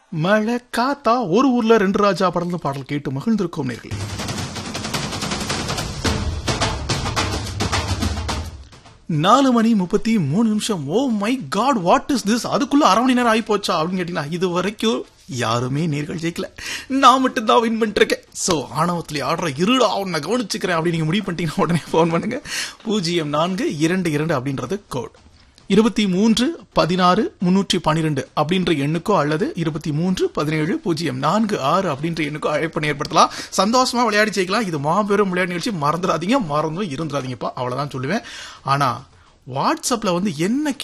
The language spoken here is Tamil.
மழை காத்தா ஒரு ஊர்ல ரெண்டு ராஜா படர்ந்து பாடல் கேட்டு மகிழ்ந்திருக்கும் நேர்களே நாலு மணி முப்பத்தி மூணு நிமிஷம் oh my god what is this அதுக்குள்ள அரை மணி நேரம் ஆகி போச்சா அப்படின்னு கேட்டீங்கன்னா இது வரைக்கும் யாருமே நேர்கள் ஜெயிக்கல நான் மட்டும் தான் வின் பண்ணிருக்கேன் ஸோ ஆணவத்தில் ஆடுற இருடா உன்னை கவனிச்சுக்கிறேன் அப்படின்னு நீங்க முடிவு பண்ணிட்டீங்கன்னா உடனே ஃபோன் பண்ணுங்க பூஜ்ஜியம் நான்கு இரண்டு இரண்டு அப்படின்றது கோட் இருபத்தி மூன்று பதினாறு முன்னூற்றி பன்னிரெண்டு அப்படின்ற எண்ணுக்கோ அல்லது இருபத்தி மூன்று பதினேழு பூஜ்ஜியம் நான்கு ஆறு அப்படின்ற எண்ணுக்கோ அழைப்பணி ஏற்படுத்தலாம் சந்தோஷமா விளையாடி ஜெயிக்கலாம் இது மாபெரும் விளையாட்டு நிகழ்ச்சி மறந்துடாதீங்க மறந்தும் இருந்துடாதீங்கப்பா அவ்வளவுதான் சொல்லுவேன் ஆனா வாட்ஸ்அப்ல வந்து என்ன